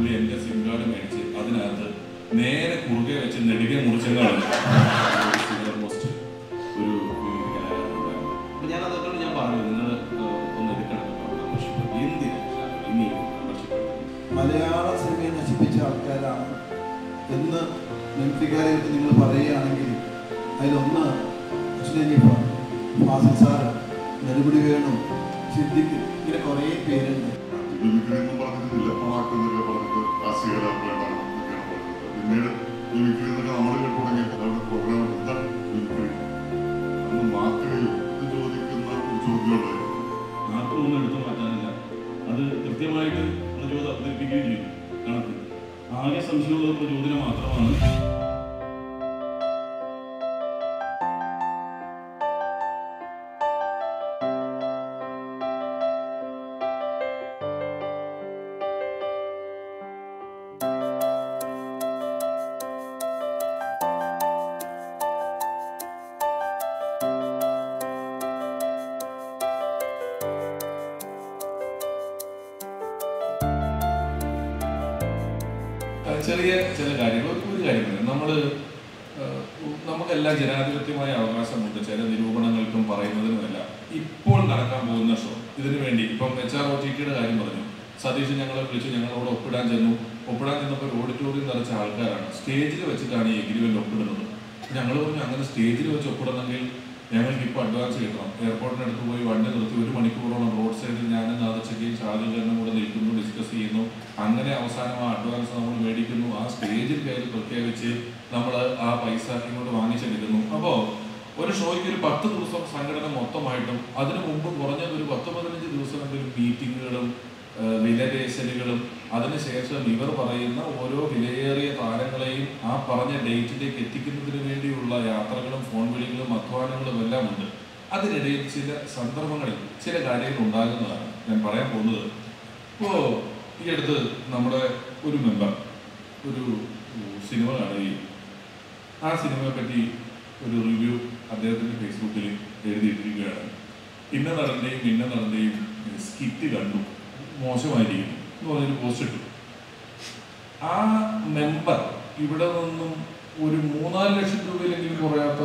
പുള്ളി എൻ്റെ SIM card മേടിച്ച് അതിനകത്ത് നേരെ കുറുകെ വെച്ച് നെടുകെ മുറിച്ചെന്നാണ് പോസ്റ്റ് ഒരു അപ്പൊ ഞാൻ അതൊക്കെ ഞാൻ പറഞ്ഞു നിങ്ങൾ ഒന്ന് എടുക്കണം മെമ്പർഷിപ്പ് എന്തിനാ ഇനി മെമ്പർഷിപ്പ് മലയാള സിനിമയെ നശിപ്പിച്ച ആൾക്കാരാണ് എന്ന് നെൽത്തിക്കാരെ നിങ്ങൾ പറയുകയാണെങ്കിൽ അതിലൊന്ന് അശ്വനീഫ ഫാസിൽ സാറ് നെടുപിടി വേണു സിദ്ദിഖ് ഇങ്ങനെ കുറേ പേരുണ്ട് മിമിക്രിയൊന്നും പറഞ്ഞിട്ടില്ല പാട്ട് എന്നൊക്കെ പറഞ്ഞിട്ട് ഹാസ്യകലാപരമാണ് എന്നൊക്കെയാണ് പറഞ്ഞത് പിന്നീട് മിമിക്രി എന്നൊക്കെ നമ്മൾ കേട്ടു തുടങ്ങിയപ്പോൾ അവിടെ പ്രോഗ്രാം എന്താണ് മിമിക്രി അന്ന് മാറ്റുകയോ എന്ന് ചോദിക്കുന്ന ഒരു ചോദ്യമുണ്ടായിരുന്നു മാത്രമൊന്നും എടുത്തു മാറ്റാനില്ല അത് കൃത്യമായിട്ട് പ്രചോദ അവതരിപ്പിക്കുകയും ചെയ്തു കണക്ക് ആകെ സംശയമുള്ള പ്രചോദനം മാത്രമാണ് ആ, ചെറിയ ചില കാര്യങ്ങൾ ഒരു- ഒരു കാര്യമില്ല നമ്മൾ നമുക്കെല്ലാം ജനാധിപത്യമായ അവകാശമുണ്ട് ചില നിരൂപണങ്ങൾക്കും പറയുന്നതിനുമെല്ലാം ഇപ്പോൾ നടക്കാൻ പോകുന്ന ഷോ ഇതിനു വേണ്ടി ഇപ്പം എച്ച് ആർ ഒ ടി ടിയുടെ കാര്യം പറഞ്ഞു സതീഷ് ഞങ്ങളെ വിളിച്ചു ഞങ്ങളോട് ഒപ്പിടാൻ ചെന്നു ഒപ്പിടാൻ ചെന്നപ്പോൾ ഒരു ഓഡിറ്റോറിയം നിറച്ച ആൾക്കാരാണ് സ്റ്റേജിൽ വെച്ചിട്ടാണ് ഈ എഗ്രിമെന്റ് ഒപ്പിടുന്നത് ഞങ്ങൾ പറഞ്ഞു അങ്ങനെ സ്റ്റേജിൽ വെച്ച് ഒപ്പിടണമെങ്കിൽ ഞങ്ങൾക്ക് ഇപ്പോൾ അഡ്വാൻസ് കിട്ടണം എയർപോർട്ടിനടുത്ത് പോയി വണ്ടി നിർത്തി ഒരു മണിക്കൂറോളം റോഡ് സൈഡിൽ ഞാനും നാദച്ചക്കയും ഷാജുചേട്ടനും കൂടെ നിൽക്കുന്നു ഡിസ്കസ് ചെയ്യുന്നു അങ്ങനെ അവസാനം ആ അഡ്വാൻസ് നമ്മൾ മേടിക്കുന്നു ആ സ്റ്റേജിൽ കയറി പ്രത്യേകിച്ച് നമ്മൾ ആ പൈസ ഇങ്ങോട്ട് വാങ്ങിച്ചെടുക്കുന്നു അപ്പോൾ ഒരു ഷോയ്ക്ക് ഒരു പത്ത് ദിവസം സംഘടന മൊത്തമായിട്ടും അതിനു മുമ്പ് കുറഞ്ഞത് ഒരു പത്ത് പതിനഞ്ച് ദിവസമെങ്കിലും മീറ്റിങ്ങുകളും വിലപേശലുകളും അതിനുശേഷം ഇവർ പറയുന്ന ഓരോ വിലയേറിയ താരങ്ങളെയും ആ പറഞ്ഞ ഡേറ്റിലേക്ക് എത്തിക്കുന്നതിന് വേണ്ടിയുള്ള യാത്രകളും ഫോൺ വിളികളും അധ്വാനങ്ങളും എല്ലാം ഉണ്ട് അതിനിടയിൽ ചില സന്ദർഭങ്ങളിൽ ചില കാര്യങ്ങൾ ഉണ്ടാകുന്നതാണ് ഞാൻ പറയാൻ പോകുന്നത് ഇപ്പോൾ ഈ അടുത്ത് നമ്മുടെ ഒരു മെമ്പർ ഒരു സിനിമ കാണുകയും ആ സിനിമയെ പറ്റി ഒരു റിവ്യൂ അദ്ദേഹത്തിൻ്റെ ഫേസ്ബുക്കിൽ എഴുതിയിട്ടിരിക്കുകയാണ് ഇന്ന നടന്റെയും ഇന്ന നടന്റെയും സ്കിറ്റ് കണ്ടു മോശമായിരിക്കുന്നു എന്ന് പറഞ്ഞൊരു പോസ്റ്റ് ഇട്ടു ആ മെമ്പർ ഇവിടെ നിന്നും ഒരു മൂന്നാല് ലക്ഷം രൂപയിലെങ്കിലും കുറയാത്ത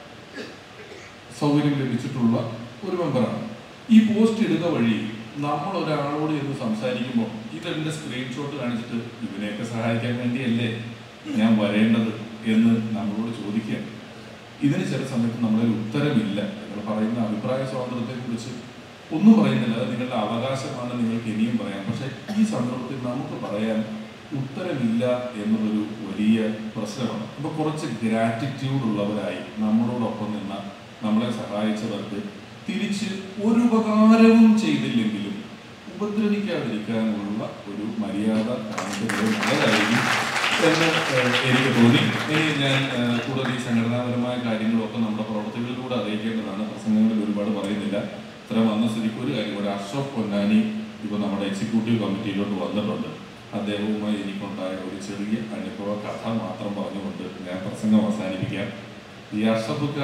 സൗകര്യം ലഭിച്ചിട്ടുള്ള ഒരു മെമ്പറാണ് ഈ പോസ്റ്റ് ഇടുക വഴി നമ്മൾ ഒരാളോട് എന്ന് സംസാരിക്കുമ്പോൾ ഇതെന്റെ സ്ക്രീൻഷോട്ട് കാണിച്ചിട്ട് ഇവനെയൊക്കെ സഹായിക്കാൻ വേണ്ടിയല്ലേ ഞാൻ വരേണ്ടത് എന്ന് നമ്മളോട് ചോദിക്കുകയാണ് ഇതിന് ചില സമയത്ത് നമ്മളിൽ ഉത്തരമില്ല നിങ്ങൾ പറയുന്ന അഭിപ്രായ സ്വാതന്ത്ര്യത്തെ കുറിച്ച് ഒന്നും പറയുന്നില്ല അത് നിങ്ങളുടെ അവകാശമാണ് നിങ്ങൾക്ക് ഇനിയും പറയാം പക്ഷെ ഈ സന്ദർഭത്തിൽ നമുക്ക് പറയാൻ ഉത്തരമില്ല എന്നതൊരു വലിയ പ്രശ്നമാണ് അപ്പൊ കുറച്ച് ഗ്രാറ്റിറ്റ്യൂഡ് ഉള്ളവരായി നമ്മളോടൊപ്പം നിന്ന നമ്മളെ സഹായിച്ചവർക്ക് തിരിച്ച് ഒരു ഉപകാരവും ചെയ്തില്ലെങ്കിലും ഉപദ്രവിക്കാതിരിക്കാനുള്ള ഒരു മര്യാദ കാണിക്കുന്നത് നല്ലതായിരിക്കും എന്ന് ഏഹ്, എനിക്ക് തോന്നി ഇനി ഞാൻ ഏഹ്, കൂടുതൽ ഈ സംഘടനാപരമായ കാര്യങ്ങളൊക്കെ നമ്മുടെ പ്രവർത്തികളിലൂടെ അറിയിക്കേണ്ടതാണ് പ്രസംഗങ്ങളിൽ ഒരുപാട് പറയുന്നില്ല ഇത്ര വന്ന സ്ഥിതിക്ക് ഒരു കാര്യം ഒരു അഷ്റഫ് പൊന്നാനി ഇപ്പോൾ നമ്മുടെ എക്സിക്യൂട്ടീവ് കമ്മിറ്റിയിലോട്ട് വന്നിട്ടുണ്ട് അദ്ദേഹവുമായി എനിക്കുണ്ടായ ഒരു ചെറിയ അനുഭവ കഥ മാത്രം പറഞ്ഞുകൊണ്ട് ഞാൻ പ്രസംഗം അവസാനിപ്പിക്കാം ഈ അഷ്റഫുക്ക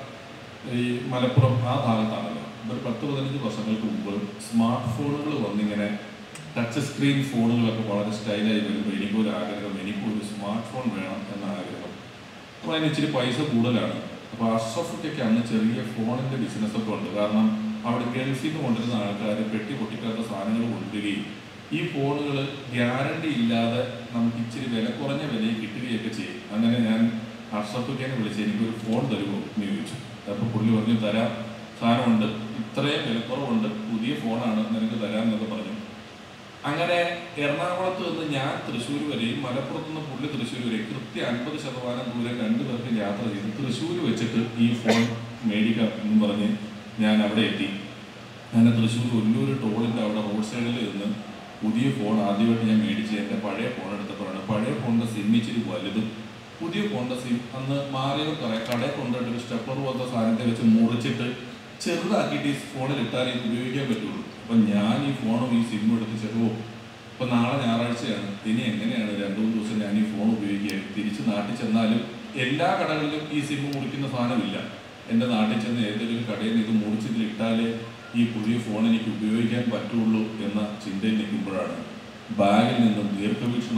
ഈ മലപ്പുറം ആ ഭാഗത്താണല്ലോ ഒരു പത്ത് പതിനഞ്ച് വർഷങ്ങൾക്ക് മുമ്പ് സ്മാർട്ട് ഫോണുകൾ വന്നിങ്ങനെ ടച്ച് സ്ക്രീൻ ഫോണുകളൊക്കെ വളരെ സ്റ്റൈലായി വരുമ്പോൾ എനിക്കൊരു ആഗ്രഹം എനിക്കൊരു സ്മാർട്ട് ഫോൺ വേണം എന്ന ആഗ്രഹം അപ്പോൾ അതിന് ഇച്ചിരി പൈസ കൂടുതലാണ് അപ്പോൾ അഷ്റഫൊക്കെ അന്ന് ചെറിയ ഫോണിൻ്റെ ബിസിനസ്സൊക്കെ ഉണ്ട് കാരണം അവിടെ ഗൾഫിൽ നിന്ന് കൊണ്ടുവരുന്ന ആൾക്കാർ പെട്ടി പൊട്ടിക്കാത്ത സാധനങ്ങൾ കൊണ്ടുവരികയും ഈ ഫോണുകൾ ഗ്യാരണ്ടി ഇല്ലാതെ നമുക്ക് ഇച്ചിരി വില കുറഞ്ഞ വിലയിൽ കിട്ടുകയൊക്കെ ചെയ്യും അങ്ങനെ ഞാൻ അഷ്റഫൊക്കെ വിളിച്ച് എനിക്കൊരു ഫോൺ തരുമോ എന്ന് ചോദിച്ചു അപ്പോൾ പുള്ളി പറഞ്ഞു തരാം സാധനമുണ്ട് ഇത്രയും വിലക്കുറവുണ്ട് പുതിയ ഫോണാണ് നിനക്ക് തരാം എന്നൊക്കെ പറഞ്ഞു അങ്ങനെ എറണാകുളത്ത് നിന്ന് ഞാൻ തൃശ്ശൂർ വരെയും മലപ്പുറത്ത് നിന്ന് പുള്ളി തൃശ്ശൂർ വരെ കൃത്യം അൻപത് ശതമാനം ദൂരം രണ്ടു പേർക്ക് യാത്ര ചെയ്ത് തൃശ്ശൂർ വെച്ചിട്ട് ഈ ഫോൺ മേടിക്കാം എന്ന് പറഞ്ഞ് ഞാൻ അവിടെ എത്തി അങ്ങനെ തൃശ്ശൂർ ഒല്ലൂർ ടോളിൻ്റെ അവിടെ റോഡ് സൈഡിൽ നിന്ന് പുതിയ ഫോൺ ആദ്യമായിട്ട് ഞാൻ മേടിച്ച് എൻ്റെ പഴയ ഫോൺ എടുത്തപ്പോഴാണ് പഴയ ഫോണിൻ്റെ സിം ഇച്ചിരി വലുതും പുതിയ ഫോണിൻ്റെ സിം അന്ന് മാറിയവർ കട കടയിൽ കൊണ്ടുപോയിട്ട് ഒരു സ്റ്റെപ്പർ പോലത്തെ സാധനത്തെ വെച്ച് മുറിച്ചിട്ട് ചെറുതാക്കിയിട്ട് ഈ ഫോണിൽ ഇട്ടാൽ ഇത് ഉപയോഗിക്കാൻ പറ്റുള്ളൂ അപ്പം ഞാൻ ഈ ഫോണും ഈ സിമ്മും എടുത്ത് ചെറുവോ ഇപ്പം നാളെ ഞായറാഴ്ചയാണ് ഇനി എങ്ങനെയാണ് രണ്ടു മൂന്ന് ദിവസം ഞാൻ ഈ ഫോൺ ഉപയോഗിക്കുക തിരിച്ച് നാട്ടിൽ ചെന്നാലും എല്ലാ കടകളിലും ഈ സിം മുറിക്കുന്ന സാധനമില്ല എൻ്റെ നാട്ടിൽ ചെന്ന് ഏതെങ്കിലും ഒരു കടയിൽ നിന്ന് ഇത് മുറിച്ചിട്ട് ഇട്ടാലേ ഈ പുതിയ ഫോൺ എനിക്ക് ഉപയോഗിക്കാൻ പറ്റുള്ളൂ എന്ന ചിന്തയിൽ നിൽക്കുമ്പോഴാണ് ബാഗിൽ നിന്നും ദീർഘവീക്ഷണ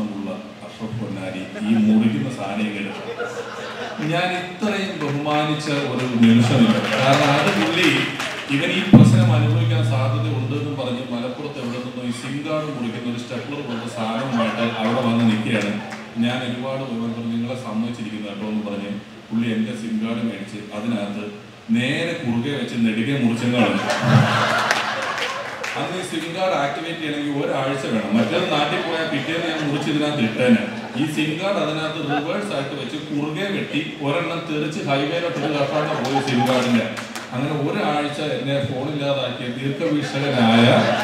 മുറിക്കുന്ന സാധനം കേട്ടു ഞാൻ ഇത്രയും ബഹുമാനിച്ച ഒരു നിമിഷമില്ല കാരണം അത് പുള്ളി ഇവൻ ഈ പ്രശ്നം അനുഭവിക്കാൻ സാധ്യത ഉണ്ടെന്നും പറഞ്ഞ് മലപ്പുറത്ത് എവിടെ നിന്നോ ഈ സിംഗാർഡ് മുറിക്കുന്ന ഒരു സ്റ്റെപ്ലർ പോലുള്ള സാധനവുമായിട്ട് അവിടെ വന്ന് നിൽക്കുകയാണ് ഞാൻ ഒരുപാട് ഒരുപാട് നിങ്ങളെ സമ്മതിച്ചിരിക്കുന്നു കേട്ടോ എന്ന് പറഞ്ഞ് പുള്ളി എൻ്റെ സിംഗാർഡ് മേടിച്ച് അതിനകത്ത് നേരെ കുറുകെ വെച്ച് നെടുകെ മുറിച്ചെന്നാണ് അന്ന് ഈ സിം കാർഡ് ആക്ടിവേറ്റ് ചെയ്യണമെങ്കിൽ ഒരാഴ്ച വേണം മറ്റേത് നാട്ടിൽ പോയാൽ പിറ്റേന്ന് ഞാൻ മുറിച്ച് ഇതിനകത്ത് ഇട്ടേനെ ഈ സിം കാർഡ് അതിനകത്ത് റിവേഴ്സ് ആയിട്ട് വെച്ച് കുറുകെ വെട്ടി ഒരെണ്ണം തെറിച്ച് ഹൈവേയിലോട്ട് ഒരു കർഷാണ് പോയി സിം കാർഡിന്റെ അങ്ങനെ ഒരാഴ്ച എന്നെ ഫോണില്ലാതാക്കിയ ദീർഘവീക്ഷകനായ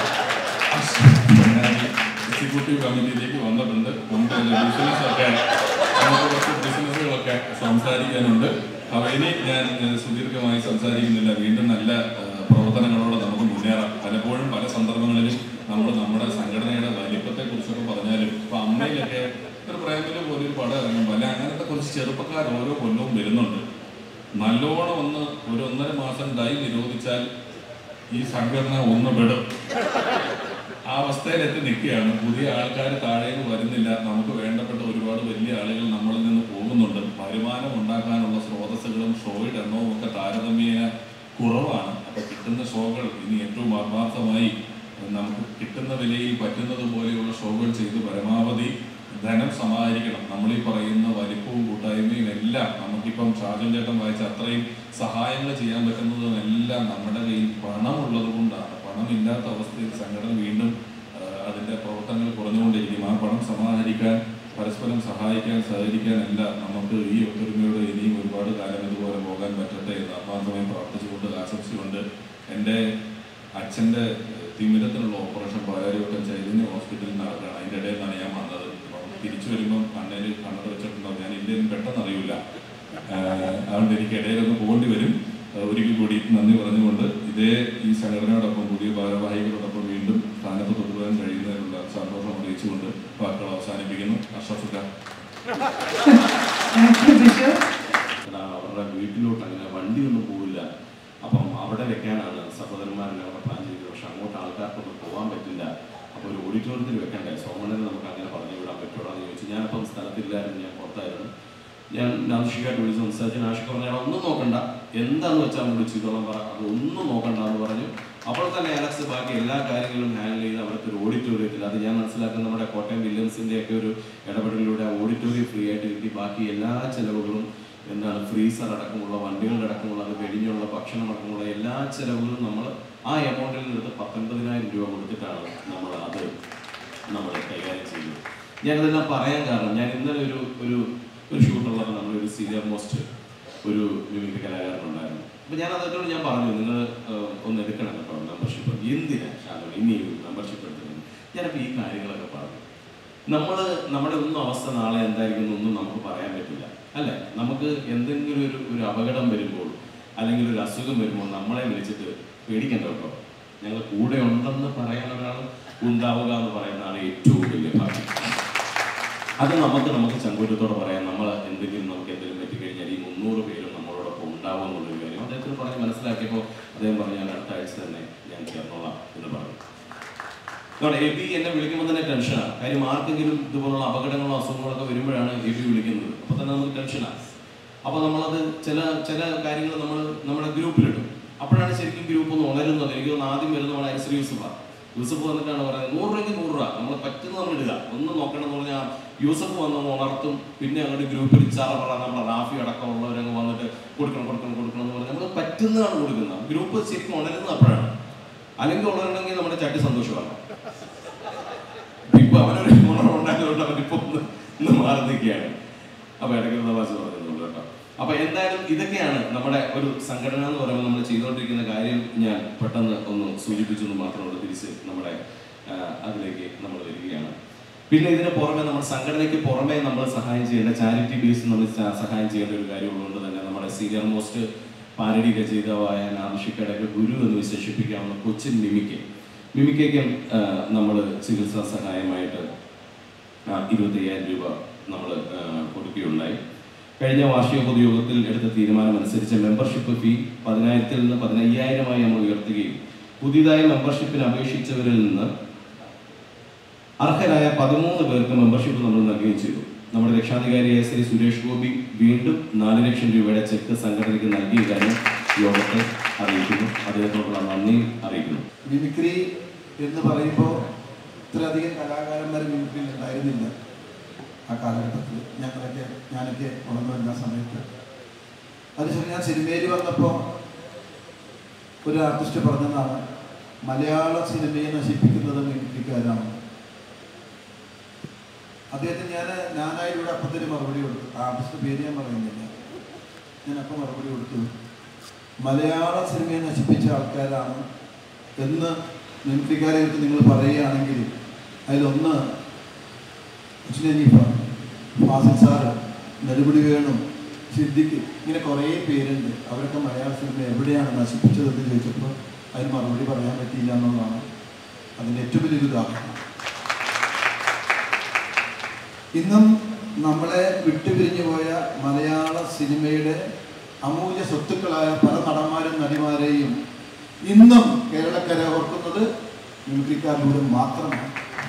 എക്സിക്യൂട്ടീവ് കമ്മിറ്റിയിലേക്ക് വന്നിട്ടുണ്ട് നമുക്ക് ബിസിനസ് ഒക്കെ നമുക്ക് കുറച്ച് ബിസിനസ്സുകളൊക്കെ സംസാരിക്കാനുണ്ട് അപ്പൊ ഇനി ഞാൻ ഏഹ്, സുദീർഘമായി സംസാരിക്കുന്നില്ല വീണ്ടും നല്ല ഏഹ്, പ്രവർത്തനങ്ങളോടെ നമുക്ക് മുന്നേറാം പലപ്പോഴും പല സന്ദർഭങ്ങളിലും നമ്മൾ നമ്മുടെ സംഘടനയുടെ വലിപ്പത്തെ കുറിച്ചൊക്കെ പറഞ്ഞാലും ഇപ്പൊ അമ്മയിലൊക്കെ ഒരു പ്രേമത്തില് പോലെ ഒരു പടം ഇറങ്ങും അല്ല അങ്ങനത്തെ കുറച്ച് ചെറുപ്പക്കാർ ഓരോ കൊല്ലവും വരുന്നുണ്ട് നല്ലോണം ഒന്ന് ഒരു ഒന്നര മാസം ഡൈ നിരോധിച്ചാൽ ഈ സംഘടന ഒന്ന് വിടും ആ അവസ്ഥയിലെത്തി നിൽക്കുകയാണ് പുതിയ ആൾക്കാർ താഴേക്ക് വരുന്നില്ല നമുക്ക് വേണ്ടപ്പെട്ട ഒരുപാട് വലിയ ആളുകൾ നമ്മളിൽ നിന്ന് പോകുന്നുണ്ട് വരുമാനം ഉണ്ടാക്കാനുള്ള സ്രോതസ്സുകളും ഷോയുടെ എണ്ണവും ഒക്കെ താരതമ്യേന കുറവാണ് അപ്പൊ കിട്ടുന്ന ഷോകൾ ഇനി ഏറ്റവും ആത്മാർത്ഥമായി നമുക്ക് കിട്ടുന്ന വിലയിൽ പറ്റുന്നത് പോലെയുള്ള ഷോകൾ ചെയ്ത് പരമാവധി ധനം സമാഹരിക്കണം നമ്മൾ ഈ പറയുന്ന വലിപ്പവും കൂട്ടായ്മയും എല്ലാം നമുക്കിപ്പം ഷാജൻ ചേട്ടൻ വായിച്ച അത്രയും സഹായങ്ങൾ ചെയ്യാൻ പറ്റുന്നതും എല്ലാം നമ്മുടെ കയ്യിൽ പണമുള്ളത് കൊണ്ടാണ് പണമില്ലാത്ത അവസ്ഥയിൽ സംഘടന വീണ്ടും ആ, അതിന്റെ പ്രവർത്തനങ്ങൾ കുറഞ്ഞുകൊണ്ടിരിക്കും ആ പണം സമാഹരിക്കാൻ പരസ്പരം സഹായിക്കാൻ സഹകരിക്കാൻ എല്ലാം നമുക്ക് ഈ ഒത്തൊരുമയോട് ഇനിയും ഒരുപാട് കാലം ഇതുപോലെ പോകാൻ പറ്റട്ടെ എന്ന് ആത്മാർത്ഥമായി പ്രാർത്ഥിച്ചുകൊണ്ട് ആശംസിച്ചുകൊണ്ട് എൻ്റെ അച്ഛൻ്റെ തിമിരത്തിനുള്ള ഓപ്പറേഷൻ പാലാരിവട്ടം ചൈതന്യ ഹോസ്പിറ്റലിൽ നടക്കുകയാണ് അതിൻ്റെ ഇടയിൽ നിന്നാണ് ഞാൻ വന്നത് അപ്പം തിരിച്ചു വരുമ്പം കണ്ണേൽ കണ്ണട വെച്ചിട്ടുണ്ടാവും ഞാൻ ഇല്ലെന്ന് പെട്ടെന്ന് അറിയില്ല അതുകൊണ്ട് എനിക്ക് ഇടയിലൊന്ന് പോകേണ്ടി വരും ആ, ഒരിക്കൽ കൂടി നന്ദി പറഞ്ഞുകൊണ്ട് ഇതേ ഈ സംഘടനയോടൊപ്പം പുതിയ ഭാരവാഹികളോടൊപ്പം വീണ്ടും സ്ഥാനത്ത് തുടരാൻ കഴിയുന്നതിനുള്ള സന്തോഷം അറിയിച്ചുകൊണ്ട് വാക്കുകൾ അവസാനിപ്പിക്കുന്നു അഷ്റഫുക്ക Thank you, Bishop. എടാ, അവരുടെ വീട്ടിലോട്ട് അങ്ങനെ വണ്ടിയൊന്നും പോവില്ല അപ്പം അവിടെ വെക്കാനാണ് സഹോദരന്മാരെല്ലാം അവിടെ പ്ലാൻ ചെയ്തത് പക്ഷെ അങ്ങോട്ട് ആൾക്കാർക്കൊന്നും പോകാൻ പറ്റില്ല അപ്പോൾ ഒരു ഓഡിറ്റോറിയത്തിൽ വെക്കണ്ടേ സോമണ്ണനെ നമുക്ക് അങ്ങനെ പറഞ്ഞു വിടാൻ പറ്റുമോ എന്ന് ചോദിച്ചു ഞാനിപ്പം സ്ഥലത്തില്ലായിരുന്നു ഞാൻ പുറത്തായിരുന്നു ഞാൻ നാഷികായിട്ട് വിളിച്ച് സംസാരിച്ച് നാഷിക പറഞ്ഞാൽ ഒന്നും നോക്കണ്ട എന്താന്ന് വെച്ചാൽ വിളിച്ച് ചെയ്തോളാം പറ അത് ഒന്നും നോക്കണ്ട എന്ന് പറഞ്ഞു അപ്പോൾ തന്നെ അലക്സ് ബാക്കി എല്ലാ കാര്യങ്ങളും ഹാൻഡിൽ ചെയ്ത് അവിടുത്തെ ഒരു ഓഡിറ്റോറിയത്തിൽ അത് ഞാൻ മനസ്സിലാക്കുന്ന നമ്മുടെ കോട്ടയം വില്യംസിന്റെ ഒക്കെ ഒരു ഇടപെടലിലൂടെ ആ ഓഡിറ്റോറിയം ഫ്രീ ആയിട്ട് കിട്ടി ബാക്കി എല്ലാ ചെലവുകളും എന്താണ് ഫ്രീസർ അടക്കമുള്ള വണ്ടികളുടെ അടക്കമുള്ള അത് കഴിഞ്ഞുള്ള ഭക്ഷണം അടക്കമുള്ള എല്ലാ ചെലവുകളും നമ്മൾ ആ എമൗണ്ടിൽ നിന്നെടുത്ത് പത്തൊൻപതിനായിരം രൂപ കൊടുത്തിട്ടാണ് നമ്മൾ അത് നമ്മൾ കൈകാര്യം ചെയ്യുന്നത് ഞാനിതെല്ലാം പറയാൻ കാരണം ഞാൻ ഇന്നലെ ഒരു ഒരു ഒരു ഷൂട്ടുള്ളപ്പോൾ നമ്മളൊരു സീനിയർ മോസ്റ്റ് ഒരു മിമിക്രി കലാകാരനുണ്ടായിരുന്നു അപ്പോൾ ഞാൻ അതിനോട് ഞാൻ പറഞ്ഞു നിങ്ങൾ ഒന്ന് എടുക്കണം കേട്ടോ മെമ്പർഷിപ്പ് എന്തിനാ ഷാദോ ഇനി മെമ്പർഷിപ്പ് എടുക്കുന്നത് ഞാനപ്പോൾ ഈ കാര്യങ്ങളൊക്കെ പറഞ്ഞു നമ്മൾ നമ്മുടെ ഒന്നും അവസ്ഥ നാളെ എന്തായിരിക്കും എന്നൊന്നും നമുക്ക് പറയാൻ പറ്റില്ല അല്ലേ നമുക്ക് എന്തെങ്കിലും ഒരു ഒരു അപകടം വരുമ്പോൾ അല്ലെങ്കിൽ ഒരു അസുഖം വരുമ്പോൾ നമ്മളെ വിളിച്ചിട്ട് പേടിക്കണ്ട കേട്ടോ ഞങ്ങൾ കൂടെ ഉണ്ടെന്ന് പറയാൻ ഒരാൾ ഉണ്ടാവുക എന്ന് പറയുന്നതാണ് ഏറ്റവും വലിയ ഭാഗ്യം അത് നമുക്ക് നമുക്ക് ചങ്കൂറ്റത്തോടെ പറയാം നമ്മൾ എന്തെങ്കിലും നമുക്ക് എന്തെങ്കിലും പറ്റിക്കഴിഞ്ഞാൽ ഈ മുന്നൂറ് പേരും നമ്മളോടൊപ്പം ഉണ്ടാവും എന്നുള്ളൊരു കാര്യം അദ്ദേഹത്തിന് പറഞ്ഞ് മനസ്സിലാക്കിയപ്പോൾ അദ്ദേഹം പറഞ്ഞു ഞാൻ അടുത്ത ആഴ്ച തന്നെ ഞാൻ ചേർന്നോളാം എന്ന് പറഞ്ഞു കാരണം എ ബി എന്നെ വിളിക്കുമ്പോൾ തന്നെ ടെൻഷനാണ് കാര്യം ആർക്കെങ്കിലും ഇതുപോലുള്ള അപകടങ്ങളോ അസുഖങ്ങളൊക്കെ വരുമ്പോഴാണ് എ ബി വിളിക്കുന്നത് അപ്പോൾ തന്നെ നമുക്ക് ടെൻഷനാണ് അപ്പോൾ നമ്മളത് ചില ചില കാര്യങ്ങൾ നമ്മൾ നമ്മുടെ ഗ്രൂപ്പിലിടും അപ്പോഴാണ് ശരിക്കും ഗ്രൂപ്പ് ഒന്ന് ഉണരുന്നത് എനിക്ക് തോന്നുന്നു ആദ്യം വരുന്ന നമ്മുടെ ഐശ്വര്യ യൂസഫ യൂസഫ് വന്നിട്ടാണ് പറയുന്നത് നൂറ് രൂപയ്ക്ക് നൂറ് രൂപ നമ്മൾ പറ്റുന്ന നമ്മൾ ഇടുക ഒന്നും നോക്കണം എന്ന് പറഞ്ഞാൽ യൂസഫ് വന്ന് ഉണർത്തും പിന്നെ അങ്ങോട്ട് ഗ്രൂപ്പിൽ ചാറ പറ നമ്മുടെ റാഫി അടക്കമുള്ളവരങ്ങ് വന്നിട്ട് കൊടുക്കണം കൊടുക്കണം കൊടുക്കണം എന്ന് പറഞ്ഞാൽ നമ്മൾ പറ്റുന്നതാണ് കൊടുക്കുന്നത് ഗ്രൂപ്പ് ശരിക്കും ഉണരുന്നത് അപ്പോഴാണ് അല്ലെങ്കിൽ ഉണരണമെങ്കിൽ നമ്മുടെ ചട്ടി സന്തോഷമാണ് ഇപ്പൊ അവനൊരു ഉണർവുണ്ടായതുകൊണ്ട് അവൻ ഇപ്പൊ ഒന്ന് ഒന്ന് മാറി നിൽക്കുകയാണ് അപ്പൊ ഇടയ്ക്ക് തമാശ പറയുന്നുണ്ട് കേട്ടോ അപ്പൊ എന്തായാലും ഇതൊക്കെയാണ് നമ്മുടെ ഒരു സംഘടന എന്ന് പറയുമ്പോൾ നമ്മൾ ചെയ്തുകൊണ്ടിരിക്കുന്ന കാര്യം ഞാൻ പെട്ടെന്ന് ഒന്ന് സൂചിപ്പിച്ചു എന്ന് മാത്രമുള്ളൂ തിരിച്ച് നമ്മുടെ ആ, അതിലേക്ക് നമ്മൾ വരികയാണ് പിന്നെ ഇതിന് പുറമെ നമ്മുടെ സംഘടനയ്ക്ക് പുറമെ നമ്മൾ സഹായം ചെയ്യേണ്ട ചാരിറ്റി ബേസ് നമ്മൾ സ- സഹായം ചെയ്യേണ്ട ഒരു കാര്യമുള്ളതുകൊണ്ട് തന്നെ നമ്മുടെ സീനിയർ മോസ്റ്റ് പാരഡി രചയിതാവായ നാദിഷിക്കയുടെ ഗുരു എന്ന് വിശേഷിപ്പിക്കാവുന്ന കൊച്ചിൻ മിമിക്ക് മിമിക്കയ്ക്കും നമ്മൾ ചികിത്സാ സഹായമായിട്ട് ഇരുപത്തയ്യായിരം രൂപ നമ്മൾ കൊടുക്കുകയുണ്ടായി കഴിഞ്ഞ വാർഷിക പൊതുയോഗത്തിൽ എടുത്ത തീരുമാനം അനുസരിച്ച് മെമ്പർഷിപ്പ് ഫീ പതിനായിരത്തിൽ നിന്ന് പതിനയ്യായിരമായി നമ്മൾ ഉയർത്തുകയും പുതിയതായി മെമ്പർഷിപ്പിന് അപേക്ഷിച്ചവരിൽ നിന്ന് അർഹരായ പതിമൂന്ന് പേർക്ക് മെമ്പർഷിപ്പ് നമ്മൾ നൽകുകയും ചെയ്തു നമ്മുടെ രക്ഷാധികാരിയായ ശ്രീ സുരേഷ് ഗോപി വീണ്ടും നാല് ലക്ഷം രൂപയുടെ ചെക്ക് സംഘടനയ്ക്ക് നൽകിയ കാര്യം യോഗത്തെ അറിയിക്കുന്നു അദ്ദേഹത്തോടുള്ള നന്ദി അറിയിക്കുന്നു മിമിക്രി എന്ന് പറയുമ്പോൾ ഇത്രയധികം കലാകാരന്മാർ മിമിക്രിയിൽ ഉണ്ടായിരുന്നില്ല ആ കാലഘട്ടത്തിൽ ഞങ്ങളൊക്കെ ഞാനൊക്കെ വളർന്നു വരുന്ന സമയത്ത് അതിനുശേഷം ഞാൻ സിനിമയിൽ വന്നപ്പോൾ ഒരു ആർട്ടിസ്റ്റ് പറഞ്ഞതാണ് മലയാള സിനിമയെ നശിപ്പിക്കുന്നത് മിമിക്രിക്കാരാണ് അദ്ദേഹത്തിന് ഞാൻ ഞാനായിലൂടെ അപ്പത്തൊരു മറുപടി കൊടുത്തു ആ ആർട്ടിസ്റ്റ് പേര് ഞാൻ പറയുന്നില്ല ഞാൻ അപ്പം മറുപടി കൊടുത്തു മലയാള സിനിമയെ നശിപ്പിച്ച ആൾക്കാരാണ് എന്ന് മിമിക്രിക്കാരെ കുറിച്ച് നിങ്ങൾ പറയുകയാണെങ്കിൽ അതിലൊന്ന് ഹുസ്നീഫ ഫാസിൽ സാറ് നെടുപടി വേണു സിദ്ദിഖ് ഇങ്ങനെ കുറേ പേരുണ്ട് അവരൊക്കെ മലയാള സിനിമ എവിടെയാണ് നശിപ്പിച്ചതെന്ന് ചോദിച്ചപ്പോൾ അതിന് മറുപടി പറയാൻ പറ്റിയില്ല എന്നുള്ളതാണ് അതിൻ്റെ ഏറ്റവും വലിയൊരു ഉദാഹരണം ഇന്നും നമ്മളെ വിട്ടുപിരിഞ്ഞു പോയ മലയാള സിനിമയുടെ അമൂല്യ സ്വത്തുക്കളായ പല നടന്മാരും നടിമാരെയും ഇന്നും കേരളക്കര ഓർക്കുന്നത് മിമിക്രിക്കാരിലൂടെ മാത്രമാണ്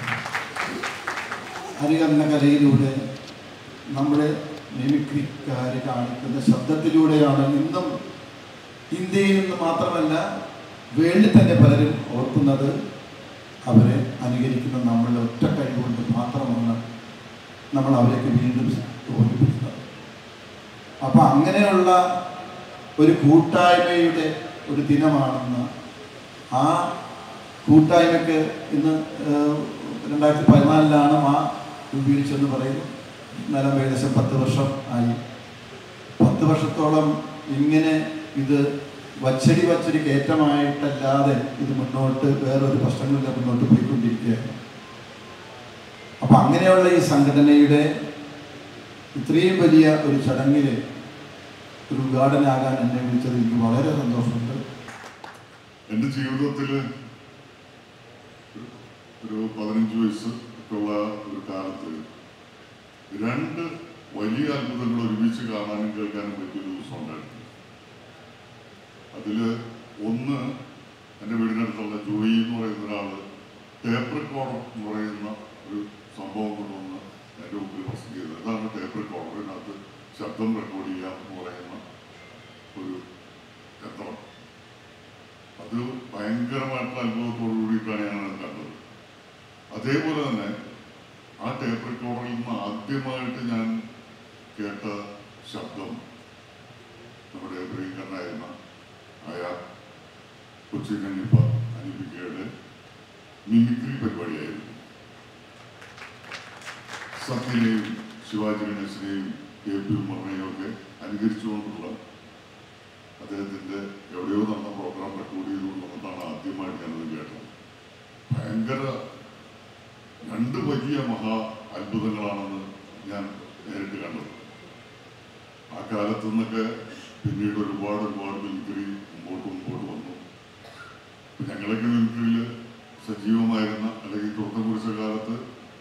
അനുകരണ കലയിലൂടെ നമ്മുടെ മിമിക്രിക്കാർ കാണിക്കുന്ന ശബ്ദത്തിലൂടെയാണ് ഇന്നും ഇന്ത്യയിൽ നിന്ന് മാത്രമല്ല വേൾഡിൽ തന്നെ പലരും ഓർക്കുന്നത് അവരെ അനുകരിക്കുന്ന നമ്മളുടെ ഒറ്റ കഴിവുകൊണ്ട് മാത്രമാണ് നമ്മൾ അവരൊക്കെ വീണ്ടും ഓർമ്മിപ്പിക്കുന്നത് അപ്പം അങ്ങനെയുള്ള ഒരു കൂട്ടായ്മയുടെ ഒരു ദിനമാണെന്ന് ആ കൂട്ടായ്മയ്ക്ക് ഇന്ന് ഏഹ്, രണ്ടായിരത്തി പതിനാലിലാണ് ആ രൂപീകരിച്ചെന്ന് പറയുന്നു നിലം ഏകദേശം പത്ത് വർഷം ആയി പത്ത് വർഷത്തോളം ഇങ്ങനെ ഇത് വച്ചടി വച്ചടി കയറ്റമായിട്ടല്ലാതെ ഇത് മുന്നോട്ട് വേറൊരു പ്രശ്നങ്ങളില്ല മുന്നോട്ട് പോയിക്കൊണ്ടിരിക്കുകയാണ് അപ്പം അങ്ങനെയുള്ള ഈ സംഘടനയുടെ ഇത്രയും വലിയ ഒരു ചടങ്ങിൽ ഒരു ഉദ്ഘാടനാകാൻ എന്നെ വിളിച്ചത് എനിക്ക് വളരെ സന്തോഷമുണ്ട് എൻ്റെ ജീവിതത്തിൽ ഒരു പതിനഞ്ച് വയസ്സ് ഒക്കെ ഉള്ള ഒരു കാലത്ത് രണ്ട് വലിയ അത്ഭുതങ്ങൾ ഒരുമിച്ച് കാണാനും കേൾക്കാനും പറ്റിയൊരു ദിവസം ഉണ്ടായിരുന്നു അതിൽ ഒന്ന് എൻ്റെ വീടിനടുത്തുള്ള ജോയി എന്ന് പറയുന്ന ഒരാൾ ടേപ്പ് റെക്കോർഡർ എന്ന് പറയുന്ന ഒരു സംഭവം കൊണ്ടുവന്ന് എൻ്റെ മുമ്പിൽ പ്രസന്റ് ചെയ്തത് അതാണ് ടേപ്പ് റെക്കോർഡർ ഇതിനകത്ത് ശബ്ദം റെക്കോർഡ് ചെയ്യാം എന്ന് പറയുന്ന ഒരു യന്ത്രം അത് ഭയങ്കരമായിട്ടുള്ള അനുഭവത്തോടു കൂടിയിട്ടാണ് ഞാൻ അത് കണ്ടത് അതേപോലെ തന്നെ ആ ടേപ്പ് റെക്കോർഡറിൽ നിന്ന് ആദ്യമായിട്ട് ഞാൻ കേട്ട ശബ്ദം നമ്മുടെ പ്രിയങ്കരനായിരുന്ന ആയ കൊച്ചി കന്നിപ്പ അനിപ്പിക്കയുടെ മിമിക്രി പരിപാടിയായിരുന്നു സത്യനെയും ശിവാജി ഗണേശനെയും കെ പി ഉമ്മറിനെയും ഒക്കെ അനുകരിച്ചുകൊണ്ടുള്ള അദ്ദേഹത്തിന്റെ എവിടെയോ നടന്ന പ്രോഗ്രാം റെക്കോർഡ് ചെയ്തുകൊണ്ടുവന്നിട്ടാണ് ആദ്യമായിട്ട് ഞാനത് കേട്ടത് ഭയങ്കര രണ്ട് വലിയ മഹാ അത്ഭുതങ്ങളാണെന്ന് ഞാൻ നേരിട്ട് കണ്ടത് ആ കാലത്തു നിന്നൊക്കെ പിന്നീട് ഒരുപാട് ഒരുപാട് മിമിക്രി മുമ്പോട്ട് മുമ്പോട്ട് വന്നു ഇപ്പൊ ഞങ്ങളൊക്കെ മിമിക്രിയിൽ സജീവമായിരുന്ന അല്ലെങ്കിൽ തുറന്നു കുറിച്ച കാലത്ത്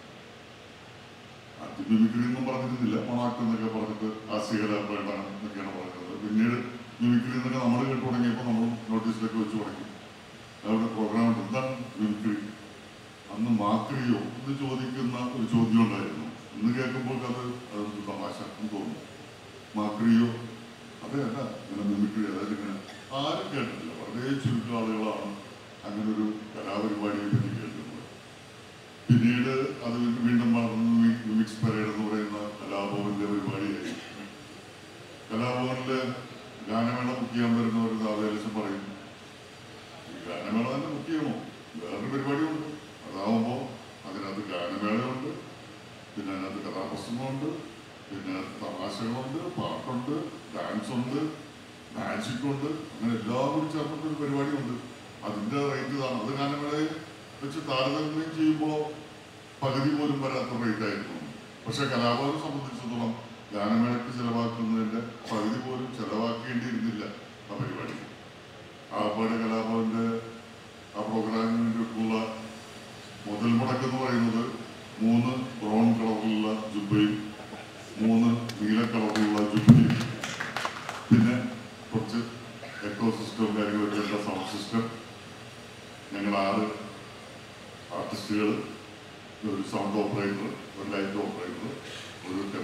ആദ്യം മിമിക്രി ഒന്നും പറഞ്ഞിരുന്നില്ല മണാക്ക് എന്നൊക്കെ പറഞ്ഞിട്ട് ഹാസ്യകലാപേട്ടാണ് എന്നൊക്കെയാണ് പറഞ്ഞത് പിന്നീട് മിമിക്രി എന്നൊക്കെ നമ്മൾ കേട്ടു തുടങ്ങിയപ്പോൾ നമ്മൾ നോട്ടീസിലൊക്കെ വെച്ച് തുടങ്ങി അവിടെ പ്രോഗ്രാം ഉണ്ട് എന്താണ് മിമിക്രി അന്ന് മാക്രിയോ എന്ന് ചോദിക്കുന്ന ഒരു ചോദ്യം ഉണ്ടായിരുന്നു ഇന്ന് കേൾക്കുമ്പോൾ അത് അതൊരു തമാശ എന്ന് തോന്നുന്നു മാക്രിയോ അതെ അല്ല ഇങ്ങനെ മിമിക്രി അതായത് ഇങ്ങനെ ആരും കേട്ടിട്ടില്ല വളരെ ചുരുക്കം ആളുകളാണ് അങ്ങനെ ഒരു കലാപരിപാടിയെ പറ്റി കേൾക്കുന്നത് പിന്നീട് അത് വീണ്ടും വളർന്ന് മിമിക്സ് പരേഡ് എന്ന് പറയുന്ന കലാഭവന്റെ പരിപാടിയായി കലാഭവനില് ഗാനമേള ബുക്ക് ചെയ്യാൻ വരുന്നവർ ആവേശം പറയും ഈ ഗാനമേള തന്നെ ബുക്ക് ചെയ്യണോ വേറൊരു പരിപാടിയുണ്ട് അതാവുമ്പോൾ അതിനകത്ത് ഗാനമേളയുണ്ട് പിന്നെ അതിനകത്ത് കഥാപ്രസംഗമുണ്ട് പിന്നെ അതിനകത്ത് തമാശകളുണ്ട് പാട്ടുണ്ട് ഡാൻസ് ഉണ്ട് മാജിക് ഉണ്ട് അങ്ങനെ എല്ലാം കൂടി ചേർന്നിട്ട് ഒരു പരിപാടിയുണ്ട് അതിന്റെ റേറ്റ് ഇതാണ് അത് ഗാനമേളയെ വെച്ച് താരതമ്യം ചെയ്യുമ്പോൾ പകുതി പോലും വരാത്ത റേറ്റ് ആയിരുന്നു പക്ഷെ കലാഭവനെ സംബന്ധിച്ചിടത്തോളം ഗാനമേളയ്ക്ക് ചെലവാക്കുന്നതിന്റെ പകുതി പോലും ചെലവാക്കേണ്ടിയിരുന്നില്ല ആ പരിപാടി ആപ്പാട് കലാഭവന്റെ ആ പ്രോഗ്രാമിന് വേണ്ടിയിട്ടുള്ള മുതൽ മുടക്ക് എന്ന് പറയുന്നത് മൂന്ന് ബ്രൗൺ കളറിലുള്ള ജുബയും മൂന്ന് നീല കളറിലുള്ള ജുബയും പിന്നെ കുറച്ച് എക്കോ സിസ്റ്റവും കാര്യങ്ങളൊക്കെ ഉള്ള സൗണ്ട് സിസ്റ്റം ഞങ്ങൾ ആറ് ആർട്ടിസ്റ്റുകൾ ഒരു സൗണ്ട് ഓപ്പറേറ്റർ ഒരു ലൈറ്റ് ഓപ്പറേറ്റർ ഒരു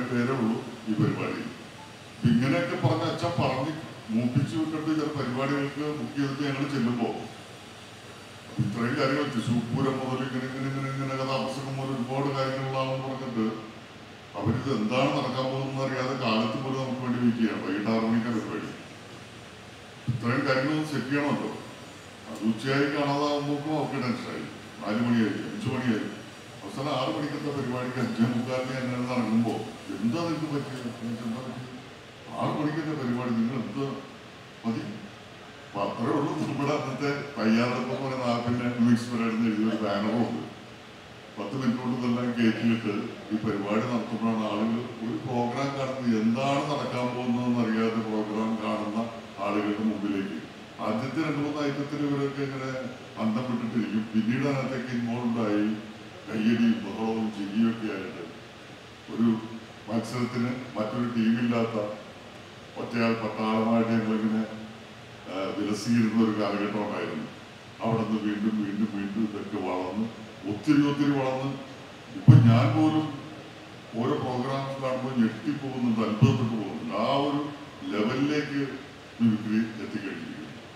പേരേ ഉള്ളൂ ഈ പരിപാടി ഇങ്ങനെയൊക്കെ പറഞ്ഞ അച്ഛൻ പറഞ്ഞ് മൂപ്പിച്ചു വിട്ടിട്ട് ചില പരിപാടികൾക്ക് ബുക്ക് ചെയ്തിട്ട് ഞങ്ങൾ ചെല്ലുമ്പോൾ ഇത്രയും കാര്യങ്ങൾ തൃശ്ശൂർ പൂരം മുതൽ ഇങ്ങനെ ഇങ്ങനെ ഇങ്ങനെ ഇങ്ങനെ കഥാപുസ്തകം മുതൽ ഒരുപാട് കാര്യങ്ങളാണെന്ന് പറഞ്ഞിട്ട് അവരിത് എന്താണ് നടക്കാൻ പോകുന്നത് അറിയാതെ കാലത്ത് പോലും നമുക്ക് വേണ്ടി വെയിറ്റ് ചെയ്യണം വൈകിട്ട് ആറ് മണിക്കാണ് പരിപാടി ഇത്രയും കാര്യങ്ങൾ സെറ്റ് ചെയ്യണമല്ലോ അത് ഉച്ചയായി കാണാതാകുമ്പോൾ അവർക്ക് ടെൻഷനായി നാല് മണിയായി അഞ്ചു മണിയായി അവസാനം ആറ് മണിക്കത്തെ പരിപാടിക്ക് അഞ്ചേ മുക്കാലിന് അങ്ങനെ ഇറങ്ങുമ്പോൾ എന്താ നിങ്ങൾക്ക് പറ്റിയത് നിങ്ങൾക്ക് എന്താ പറ്റിയത് ആറ് മണിക്കത്തെ പരിപാടി നിങ്ങൾ എന്ത് മതി അപ്പൊ അത്രേ ഉള്ളൂ നമ്മുടെ അന്നത്തെ തയ്യാറെടുപ്പ് എന്ന് പറയുന്ന ആപ്പിന്റെ മ്യൂസിക് പരേഡിന് എഴുതിയൊരു ബാനറും ഉണ്ട് പത്ത് മിനിറ്റ് കൊണ്ട് ഇതെല്ലാം കയറ്റിയിട്ട് ഈ പരിപാടി നടത്തുമ്പോഴാണ് ആളുകൾ ഒരു പ്രോഗ്രാം കാണുന്നത് എന്താണ് നടക്കാൻ പോകുന്നതെന്ന് അറിയാതെ പ്രോഗ്രാം കാണുന്ന ആളുകളുടെ മുമ്പിലേക്ക് ആദ്യത്തെ രണ്ട് മൂന്ന് ഐറ്റത്തിൽ ഇവരൊക്കെ ഇങ്ങനെ അന്തം വിട്ടിട്ടിരിക്കും പിന്നീട് അതിനകത്തേക്ക് ഇൻവോൾവ് ആയി കയ്യടിയും ബഹളവും ചിരിയും ഒക്കെ ആയിട്ട് ഒരു മത്സരത്തിന് മറ്റൊരു ടീമില്ലാത്ത ഒറ്റയാൾ പട്ടാളമായിട്ട് ഞങ്ങളിങ്ങനെ ആ, വിലസിയിരുന്ന ഒരു കാലഘട്ടം ഉണ്ടായിരുന്നു അവിടെ നിന്ന് വീണ്ടും വീണ്ടും വീണ്ടും ഇതൊക്കെ വളർന്ന് ഒത്തിരി ഒത്തിരി വളർന്ന് ഇപ്പൊ ഞാൻ പോലും ഓരോ പ്രോഗ്രാംസ് കാണുമ്പോൾ ഞെട്ടിപ്പോകുന്നുണ്ട് അത്ഭുതപ്പെട്ടു പോകുന്നുണ്ട് ആ ഒരു ലെവലിലേക്ക് മിമിക്രി എത്തിക്കഴിഞ്ഞിരിക്കുന്നു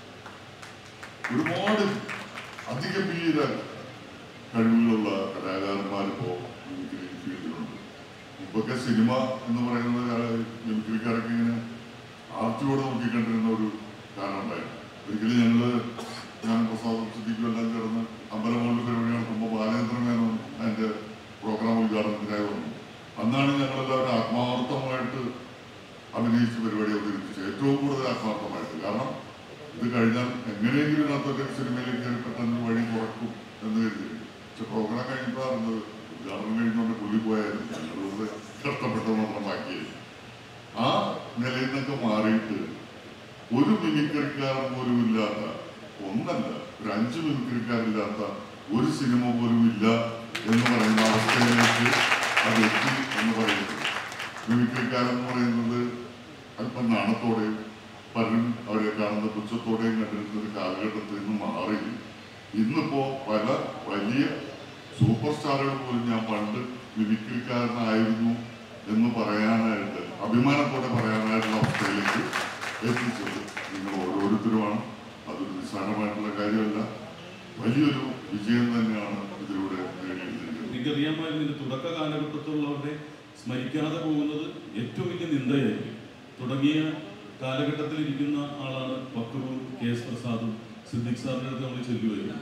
ഒരുപാട് അതിഗംഭീര കഴിവുകളുള്ള കലാകാരന്മാരിപ്പോ മിമിക്രി ഫീൽഡിലുണ്ട് മുമ്പൊക്കെ സിനിമ എന്ന് പറയുന്നത് ആ- മിമിക്രിക്കാരൊക്കെ ഇങ്ങനെ ആർത്തിയോടെ നോക്കിക്കണ്ടിരുന്ന ഒരു കാലം ഉണ്ടായിരുന്നു ഒരിക്കലും ഞങ്ങള് ഞാൻ പ്രസാദം സിദ്ദിഖും എല്ലാം ചേർന്ന് അമ്പലമുകളിൽ പരിപാടി നടത്തുമ്പോൾ ബാലേന്ദ്രൻ മേനോൻ അതിന്റെ പ്രോഗ്രാം ഉദ്ഘാടനത്തിനായി വന്നു അന്നാണ് ഞങ്ങളെല്ലാവരും ആത്മാർത്ഥമായിട്ട് അഭിനയിച്ച പരിപാടി അവതരിപ്പിച്ചത് ഏറ്റവും കൂടുതൽ ആത്മാർത്ഥമായിട്ട് കാരണം ഇത് കഴിഞ്ഞാൽ എങ്ങനെയെങ്കിലും ഇതിനകത്തൊക്കെ സിനിമയിലേക്ക് കയറി പെട്ടെന്ന് വഴി തുറക്കും എന്ന് കരുതി പക്ഷെ പ്രോഗ്രാം കഴിഞ്ഞിട്ടാണ് ഉദ്ഘാടനം കഴിഞ്ഞുകൊണ്ട് പുള്ളി പോയായിരുന്നു ഞങ്ങളുടെ കഷ്ടപ്പെട്ടത് മാത്രം ബാക്കിയായി ആ നിലയിൽ നിന്നൊക്കെ മാറിയിട്ട് ഒരു മിമിക്രിക്കാരൻ പോലും ഇല്ലാത്ത ഒന്നല്ല ഒരു അഞ്ച് മിമിക്രിക്കാരില്ലാത്ത ഒരു സിനിമ പോലും ഇല്ല എന്ന് പറയുന്ന അവസ്ഥയിലേക്ക് അത് എത്തി എന്ന് പറയുന്നത് മിമിക്രിക്കാരൻ എന്ന് പറയുന്നത് അല്പം നാണത്തോടെയും പലരും അവരെ കാണുന്ന പുച്ഛത്തോടെയും കണ്ടിരുന്ന ഒരു കാലഘട്ടത്തിൽ നിന്ന് മാറി ഇന്നിപ്പോ പല വലിയ സൂപ്പർ സ്റ്റാറുകൾ പോലും ഞാൻ പണ്ട് മിമിക്രിക്കാരനായിരുന്നു എന്ന് പറയാനായിട്ട് അഭിമാനത്തോടെ പറയാനായിട്ടുള്ള അവസ്ഥയിലേക്ക് എത്തിച്ചത് നിങ്ങൾ ഓരോരുത്തരുമാണ് അതൊരു നിസ്സാരമായിട്ടുള്ള കാര്യമല്ല വലിയൊരു വിജയം തന്നെയാണ് ഇതിലൂടെ നേടിയെടുത്തിരിക്കുന്നത് എനിക്കറിയാമായിരുന്നു ഇതിന്റെ തുടക്ക കാലഘട്ടത്തിലുള്ളവരെ സ്മരിക്കാതെ പോകുന്നത് ഏറ്റവും വലിയ നിന്ദയായിരിക്കും തുടങ്ങിയ കാലഘട്ടത്തിൽ ഇരിക്കുന്ന ആളാണ് വക്രു കെ എസ് പ്രസാദും സിദ്ദിഖ് സാറിന്റെ അടുത്ത് നമ്മൾ ചെല്ലുമായിരുന്നു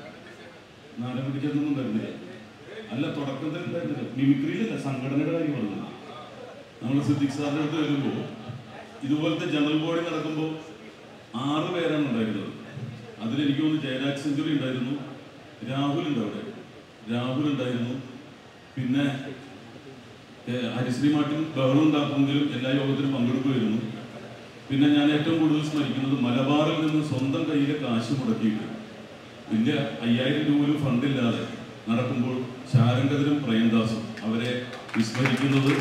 നാരായണ ഉണ്ടായിരുന്നില്ല അല്ല തുടക്കത്തിൽ ഉണ്ടായിരുന്നില്ല മിമിക്രിയിലല്ല സംഘടനയുടെ കാര്യം പറഞ്ഞത് നമ്മൾ സിദ്ദിഖ് സാറിന്റെ അടുത്ത് വരുമ്പോൾ ഇതുപോലത്തെ ജനറൽ ബോഡി നടക്കുമ്പോൾ ആറ് പേരാണ് ഉണ്ടായിരുന്നത് അതിലെനിക്ക് തോന്നുന്നു ജയരാജ് സെഞ്ചുറി ഉണ്ടായിരുന്നു രാഹുൽ ഉണ്ട് അവിടെ രാഹുൽ ഉണ്ടായിരുന്നു പിന്നെ ഏഹ്, ഹരിശ്രീ മാട്ടിൻ ബഹളം ഉണ്ടാക്കുമെങ്കിലും എല്ലാ യോഗത്തിലും പങ്കെടുക്കുമായിരുന്നു പിന്നെ ഞാൻ ഏറ്റവും കൂടുതൽ സ്മരിക്കുന്നത് മലബാറിൽ നിന്ന് സ്വന്തം കയ്യിലെ കാശ് മുടക്കിയിട്ട് വലിയ അയ്യായിരം രൂപ പോലും ഫണ്ടില്ലാതെ നടക്കുമ്പോൾ ശാരംഗതരും പ്രേംദാസും അവരെ വിസ്മരിക്കുന്നത്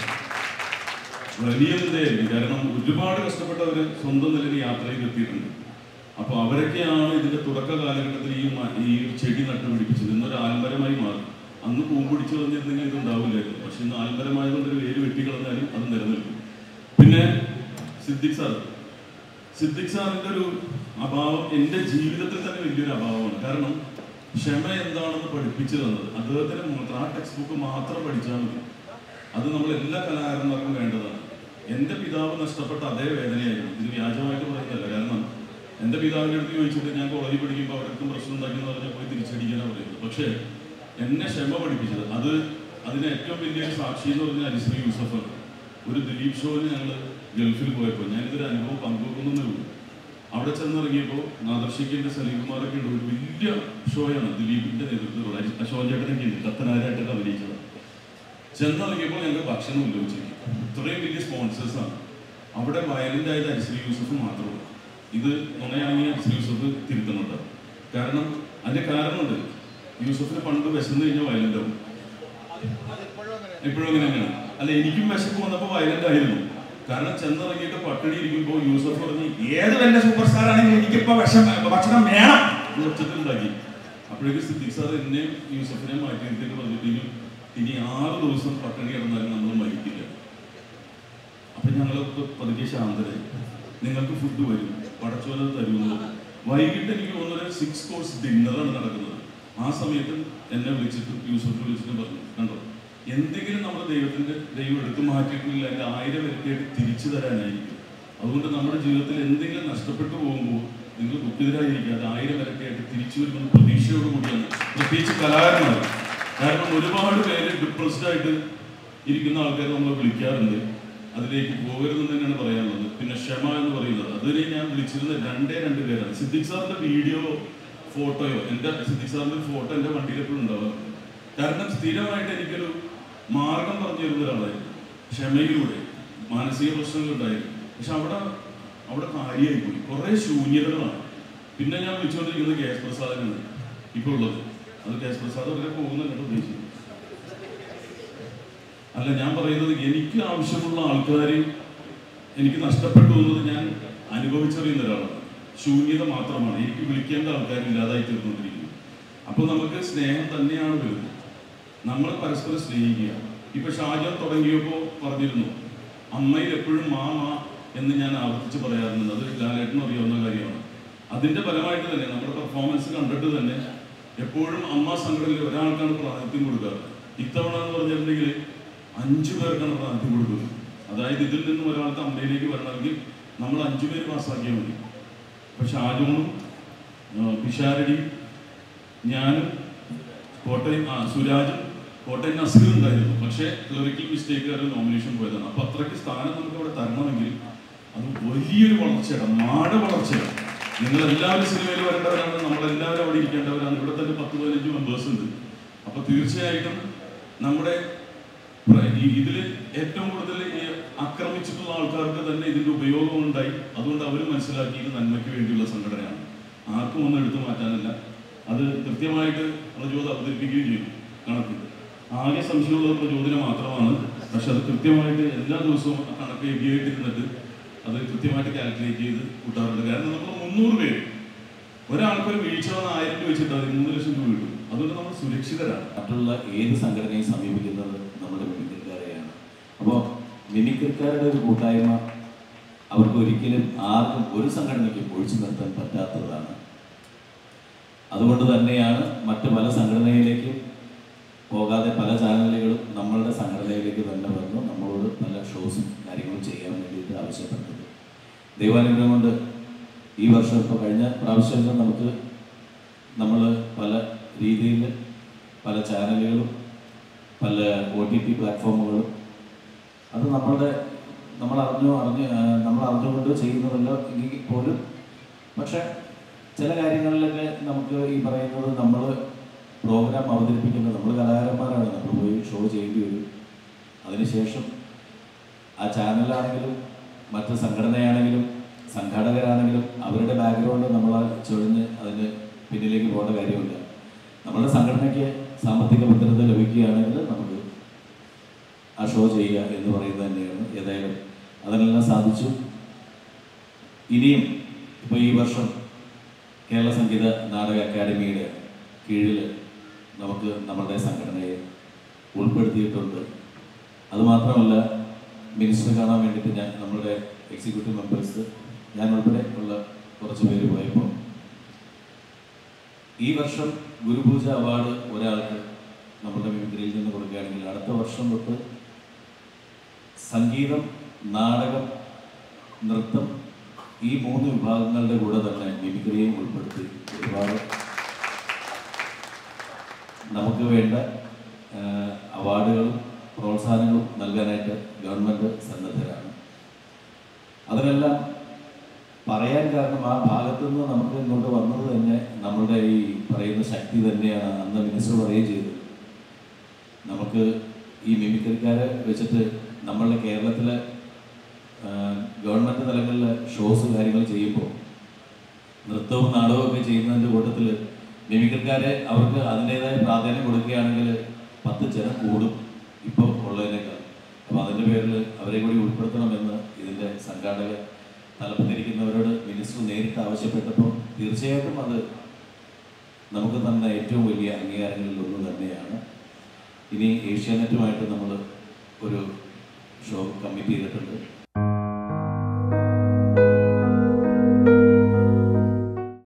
വലിയ നിന്ദയായിരിക്കും കാരണം ഒരുപാട് കഷ്ടപ്പെട്ടവര് സ്വന്തം നിലയിൽ യാത്രയിൽ എത്തിയിട്ടുണ്ട് അപ്പൊ അവരൊക്കെയാണ് ഇതിന്റെ തുടക്ക കാലഘട്ടത്തിൽ ഈ മ- ഈ ചെടി നട്ടുപിടിപ്പിച്ചത് ഇന്നൊരു ആൽമരമായി മാറി അന്ന് പൂമ്പിടിച്ചു വന്നിരുന്നെങ്കിൽ ഇത് ഉണ്ടാവില്ലായിരുന്നു പക്ഷെ ഇന്ന് ആൽമരമായതുകൊണ്ട് ഒരു വേര് വെട്ടിക്കളഞ്ഞാലും അത് നിലനിൽക്കും പിന്നെ സിദ്ദിഖ് സാർ സിദ്ദിഖ് സാറിന്റെ ഒരു അഭാവം എൻ്റെ ജീവിതത്തിൽ തന്നെ വലിയൊരു അഭാവമാണ് കാരണം ക്ഷമ എന്താണെന്ന് പഠിപ്പിച്ചു തന്നത് അദ്ദേഹത്തിന് മാത്രം ആ ടെക്സ്റ്റ് ബുക്ക് മാത്രം പഠിച്ചാൽ മതി അത് നമ്മൾ എല്ലാ കലാകാരന്മാർക്കും വേണ്ടതാണ് എൻ്റെ പിതാവ് നഷ്ടപ്പെട്ട അതേ വേദനയായിരുന്നു ഇത് വ്യാജമായിട്ട് പറയുന്നതല്ല കാരണം എൻ്റെ പിതാവിൻ്റെ അടുത്ത് ചോദിച്ചിട്ട് ഞാൻ കോളേജിൽ പഠിക്കുമ്പോൾ അവർക്കും പ്രശ്നം ഉണ്ടാക്കിയെന്ന് പറഞ്ഞാൽ പോയി തിരിച്ചടിക്കാനാണ് പറയുന്നത് പക്ഷേ എന്നെ ക്ഷമ പഠിപ്പിച്ചത് അത് അതിന് ഏറ്റവും വലിയൊരു സാക്ഷി എന്ന് പറഞ്ഞാൽ അരിശ്രീ യൂസഫാണ് ഒരു ദിലീപ് ഷോന് ഞങ്ങൾ ഗൾഫിൽ പോയപ്പോൾ ഞാനിതൊരു അനുഭവം പങ്കുവെക്കുന്നേ ഉള്ളൂ അവിടെ ചെന്നിറങ്ങിയപ്പോൾ നാദർഷിക്കിന്റെ സലീംകുമാറൊക്കെ ഉണ്ട് ഒരു വലിയ ഷോയാണ് ദിലീപിന്റെ നേതൃത്വത്തിലുള്ള അരി- അശോകൻ ചേട്ടനൊക്കെ ഉണ്ട് കത്തനാരായിട്ടൊക്കെ അഭിനയിച്ചത് ചെന്നിറങ്ങിയപ്പോൾ ഞങ്ങൾ ഭക്ഷണം ഇല്ല ഉച്ചയ്ക്ക് ഇത്രയും വലിയ സ്പോൺസേഴ്സ് ആണ് അവിടെ വയലന്റ് ആയത് അരിശ്രീ യൂസഫ് മാത്രമേ ഇത് നുണയാണെങ്കിൽ അരിശ്രീ യൂസഫ് തിരുത്തുന്നുണ്ട് കാരണം അതിന്റെ കാരണമുണ്ട് യൂസഫിന് പണ്ട് വിശന്നു കഴിഞ്ഞാൽ വയലന്റ് ആവും ഇപ്പോഴും അങ്ങനെ തന്നെയാണ് അല്ല എനിക്കും വിശപ്പ് വന്നപ്പോൾ വയലന്റ് ആയിരുന്നു കാരണം ചെന്നിറങ്ങിയിട്ട് പട്ടിണി ഇരിക്കുമ്പോൾ യൂസഫ് പറഞ്ഞ് ഏത് വലിയ സൂപ്പർ സ്റ്റാർ ആണെങ്കിലും എനിക്കിപ്പോ വിഷം ഭക്ഷണം വേണം ഉച്ചത്തിലുണ്ടാക്കി അപ്പോഴേക്കും സിദ്ദിഖ് സാർ എന്നെയും യൂസഫിനെയും മാറ്റി നിർത്തിയിട്ട് പറഞ്ഞിട്ട് ഇനി ഇനി ആറ് ദിവസം പട്ടിണി കിടന്നാലും നമ്മൾ മരിക്കില്ല അപ്പം ഞങ്ങൾ പതുക്കെ ശാന്തരായി നിങ്ങൾക്ക് ഫുഡ് വരും പടച്ചോല തരുമെന്ന് വൈകിട്ട് എനിക്ക് തോന്നുന്നത് സിക്സ് കോഴ്സ് ഡിന്നറാണ് നടക്കുന്നത് ആ സമയത്ത് എന്നെ വിളിച്ചിട്ട് യൂസഫ് വിളിച്ചിട്ട് പറഞ്ഞു കണ്ടോ എന്തെങ്കിലും നമ്മുടെ ദൈവത്തിന്റെ ദൈവം എടുത്തു മാറ്റിയിട്ടില്ല അതിന്റെ ആയിരം ഇരട്ടിയായിട്ട് തിരിച്ചു തരാനായിരിക്കും അതുകൊണ്ട് നമ്മുടെ ജീവിതത്തിൽ എന്തെങ്കിലും നഷ്ടപ്പെട്ടു പോകുമ്പോൾ നിങ്ങൾ ദുഃഖിതരായിരിക്കാതെ ആയിരം ഇരട്ടിയായിട്ട് തിരിച്ചു വരുമെന്ന് പ്രതീക്ഷയോട് കൂടിയാണ് പ്രത്യേകിച്ച് കലാകാരന്മാർ കാരണം ഒരുപാട് പേര് ഡിപ്രസ്ഡ് ആയിട്ട് ഇരിക്കുന്ന ആൾക്കാർ നമ്മൾ വിളിക്കാറുണ്ട് അതിലേക്ക് പോകരുതെന്ന് തന്നെയാണ് പറയാനുള്ളത് പിന്നെ ക്ഷമ എന്ന് പറയുന്നത് അതിനെ ഞാൻ വിളിച്ചിരുന്നത് രണ്ടേ രണ്ട് പേരാണ് സിദ്ദിഖ് സാറിന്റെ വീഡിയോ ഫോട്ടോയോ എൻ്റെ സിദ്ദിഖ് സാറിന്റെ ഫോട്ടോ എൻ്റെ വണ്ടിയിൽ എപ്പോഴും ഉണ്ടാവാറുണ്ട് കാരണം സ്ഥിരമായിട്ട് എനിക്കൊരു മാർഗം പറഞ്ഞു തരുന്ന ഒരാളായിരുന്നു ക്ഷമയിലൂടെ മാനസിക പ്രശ്നങ്ങൾ ഉണ്ടായിരുന്നു പക്ഷെ അവിടെ അവിടെ കാര്യമായി പോയി കുറേ ശൂന്യതകളാണ് പിന്നെ ഞാൻ വിളിച്ചുകൊണ്ടിരിക്കുന്നത് കെ എസ് പ്രസാദനാണ് ഇപ്പോൾ ഉള്ളത് അത് കെ എസ് പ്രസാദ് വരെ പോകുന്നതാണ് ഉദ്ദേശിച്ചത് അല്ല ഞാൻ പറയുന്നത് എനിക്ക് ആവശ്യമുള്ള ആൾക്കാർ എനിക്ക് നഷ്ടപ്പെട്ടു എന്നത് ഞാൻ അനുഭവിച്ചറിയുന്ന ഒരാളാണ് ശൂന്യത മാത്രമാണ് എനിക്ക് വിളിക്കേണ്ട ആൾക്കാർ ഇല്ലാതായി തീർന്നുകൊണ്ടിരിക്കുന്നു അപ്പോൾ നമുക്ക് സ്നേഹം തന്നെയാണ് വരുന്നത് നമ്മൾ പരസ്പരം സ്നേഹിക്കുക ഇപ്പൊ ഷാജാൻ തുടങ്ങിയപ്പോൾ പറഞ്ഞിരുന്നു അമ്മയിൽ എപ്പോഴും മാ മാ എന്ന് ഞാൻ ആവർത്തിച്ച് പറയാറുണ്ട് അത് ലാലേട്ടനും അറിയാവുന്ന കാര്യമാണ് അതിന്റെ ഫലമായിട്ട് തന്നെ നമ്മുടെ പെർഫോമൻസ് കണ്ടിട്ട് തന്നെ എപ്പോഴും അമ്മ സംഘടനയിൽ ഒരാൾക്കാണ് പ്രാതിനിധ്യം കൊടുക്കാറ് ഇത്തവണ എന്ന് പറഞ്ഞിട്ടുണ്ടെങ്കിൽ അഞ്ചു പേർക്കാണ് പ്രാതിനിധ്യം കൊടുക്കുന്നത് അതായത് ഇതിൽ നിന്നും ഒരാൾക്ക് അമ്മയിലേക്ക് വരണമെങ്കിൽ നമ്മൾ അഞ്ചു പേര് പാസ്സാക്കിയാൽ മതി പക്ഷെ ഷാജോണും ആ, പിഷാരടിയും ഞാനും കോട്ടയം ആ സുരാജും കോട്ടയം നസീർ ഉണ്ടായിരുന്നു പക്ഷേ ക്ലറിക്കൽ മിസ്റ്റേക്ക് നോമിനേഷൻ പോയതാണ് അപ്പൊ അത്രയ്ക്ക് സ്ഥാനം നമുക്ക് അവിടെ തരണമെങ്കിൽ അത് വലിയൊരു വളർച്ചയാണ് മാട വളർച്ചയാണ് നിങ്ങൾ എല്ലാവരും സിനിമയിൽ വരേണ്ടവരാണ് നമ്മളെല്ലാവരും അവിടെ ഇരിക്കേണ്ടവരാണ് ഇവിടെ തന്നെ പത്ത് പതിനഞ്ച് മെമ്പേഴ്സ് ഉണ്ട് അപ്പൊ തീർച്ചയായിട്ടും നമ്മുടെ പ്ര- ഈ ഇതില് ഏറ്റവും കൂടുതൽ ഈ ആക്രമിച്ചിട്ടുള്ള ആൾക്കാർക്ക് തന്നെ ഇതിന്റെ ഉപയോഗം ഉണ്ടായി അതുകൊണ്ട് അവർ മനസ്സിലാക്കി ഇത് നന്മയ്ക്ക് വേണ്ടിയുള്ള സംഘടനയാണ് ആർക്കും ഒന്നും എടുത്തു മാറ്റാനില്ല അത് കൃത്യമായിട്ട് പ്രചോദനം അവതരിപ്പിക്കുകയും ചെയ്തു കണക്ക് ആകെ സംശയമുള്ളത് പ്രചോദനം മാത്രമാണ് പക്ഷെ അത് കൃത്യമായിട്ട് എല്ലാ ദിവസവും ആ കണക്ക് എഴുതിയിട്ടിരുന്നിട്ട് അത് കൃത്യമായിട്ട് കാൽക്കുലേറ്റ് ചെയ്ത് കൂട്ടാറുണ്ട് കാരണം നമ്മൾ മുന്നൂറ് പേര് ഒരാൾക്കൊരു വീഴ്ച വന്ന് ആയിരം രൂപ വെച്ചിട്ട് അത് മൂന്ന് ലക്ഷം രൂപ കിട്ടും അതുകൊണ്ട് നമ്മൾ സുരക്ഷിതരാണ് മറ്റുള്ള ഏത് സംഘടനയും സമീപിക്കുന്നത് നമ്മുടെ മിമിക്രിക്കാരെയാണ് അപ്പോൾ മിമിക്രിക്കാരുടെ ഒരു കൂട്ടായ്മ അവർക്ക് ഒരിക്കലും ആർക്കും ഒരു സംഘടനയ്ക്കും ഒഴിച്ചു നിർത്താൻ പറ്റാത്തതാണ് അതുകൊണ്ട് തന്നെയാണ് മറ്റ് പല സംഘടനയിലേക്കും പോകാതെ പല ചാനലുകളും നമ്മളുടെ സംഘടനയിലേക്ക് തന്നെ വന്നു നമ്മളോട് പല ഷോസും കാര്യങ്ങളും ചെയ്യാൻ വേണ്ടിയിട്ട് ആവശ്യപ്പെട്ടത് ദൈവാനുഗ്രഹം കൊണ്ട് ഈ വർഷം ഇപ്പോൾ കഴിഞ്ഞ പ്രാവശ്യം നമുക്ക് നമ്മൾ പല രീതിയിൽ പല ചാനലുകളും പല ഒ ടി ടി പ്ലാറ്റ്ഫോമുകളും അത് നമ്മളുടെ നമ്മൾ അറിഞ്ഞോ അറിഞ്ഞ് ആ, നമ്മൾ അറിഞ്ഞുകൊണ്ട് ചെയ്യുന്നതല്ല എങ്കിൽ പോലും പക്ഷെ ചില കാര്യങ്ങളിലൊക്കെ നമുക്ക് ഈ പറയുന്നത് നമ്മൾ പ്രോഗ്രാം അവതരിപ്പിക്കുന്നത് നമ്മൾ കലാകാരന്മാരാണ് നമ്മൾ പോയി ഷോ ചെയ്യേണ്ടി വരും അതിനുശേഷം ആ ചാനലാണെങ്കിലും മറ്റ് സംഘടനയാണെങ്കിലും സംഘാടകരാണെങ്കിലും അവരുടെ ബാക്ക്ഗ്രൗണ്ട് നമ്മൾ ചൊഴിഞ്ഞ് അതിന് പിന്നിലേക്ക് പോകേണ്ട കാര്യമില്ല നമ്മുടെ സംഘടനയ്ക്ക് സാമ്പത്തിക ഭദ്രത ലഭിക്കുകയാണെങ്കിൽ നമുക്ക് ആ ഷോ ചെയ്യുക എന്ന് പറയുന്നത് തന്നെയാണ് ഏതായാലും അതിനെല്ലാം സാധിച്ചു ഇനിയും ഇപ്പോൾ ഈ വർഷം കേരള സംഗീത നാടക അക്കാദമിയുടെ കീഴിൽ നമുക്ക് നമ്മുടെ സംഘടനയെ ഉൾപ്പെടുത്തിയിട്ടുണ്ട് അതുമാത്രമല്ല മിനിസ്റ്റർ കാണാൻ വേണ്ടിയിട്ട് ഞാൻ നമ്മുടെ എക്സിക്യൂട്ടീവ് മെമ്പേഴ്സ് ഞാൻ ഉൾപ്പെടെ ഉള്ള കുറച്ച് പേര് പോയപ്പോൾ ഈ വർഷം ഗുരുപൂജ അവാർഡ് ഒരാൾക്ക് നമ്മുടെ മിമിക്രിയിൽ നിന്ന് കൊടുക്കുകയാണെങ്കിൽ അടുത്ത വർഷം തൊട്ട് സംഗീതം നാടകം നൃത്തം ഈ മൂന്ന് വിഭാഗങ്ങളുടെ കൂടെ തന്നെ മിമിക്രിയെയും ഉൾപ്പെടുത്തി ഒരുപാട് നമുക്ക് വേണ്ട ആ, അവാർഡുകളും പ്രോത്സാഹനങ്ങളും നൽകാനായിട്ട് ഗവൺമെൻറ് സന്നദ്ധരാണ് അതിനെല്ലാം പറയാൻ കാരണം ആ ഭാഗത്തു നിന്ന് നമുക്ക് ഇങ്ങോട്ട് വന്നത് തന്നെ നമ്മളുടെ ഈ പറയുന്ന ശക്തി തന്നെയാണ് അന്ന് മിനിസ്റ്റർ പറയുകയും ചെയ്തത് നമുക്ക് ഈ മിമിക്രിക്കാരെ വെച്ചിട്ട് നമ്മളുടെ കേരളത്തിലെ ആ, ഗവൺമെൻറ് തലങ്ങളിൽ ഷോസ് കാര്യങ്ങൾ ചെയ്യുമ്പോൾ നൃത്തവും നാടകവും ഒക്കെ ചെയ്യുന്നതിൻ്റെ കൂട്ടത്തിൽ മിമിക്രിക്കാരെ അവർക്ക് അതിൻ്റെതായ പ്രാധാന്യം കൊടുക്കുകയാണെങ്കിൽ പത്ത് ജനം കൂടും ഇപ്പോൾ ഉള്ളതിനേക്കാൾ അപ്പോൾ അതിൻ്റെ പേരിൽ അവരെ കൂടി ഉൾപ്പെടുത്തണമെന്ന് ഇതിൻ്റെ സംഘാടക തലപ്പത്തിരിക്കുന്നവരോട് മിനിസ്റ്റർ നേരിട്ട് ആവശ്യപ്പെട്ടപ്പോൾ തീർച്ചയായിട്ടും അത് നമുക്ക് തന്ന ഏറ്റവും വലിയ അംഗീകാരങ്ങളിൽ ഒന്ന് തന്നെയാണ് ഇനി ഏഷ്യാനെറ്റുമായിട്ട് നമ്മൾ ഒരു ഷോ കമ്മിറ്റ് ചെയ്തിട്ടുണ്ട്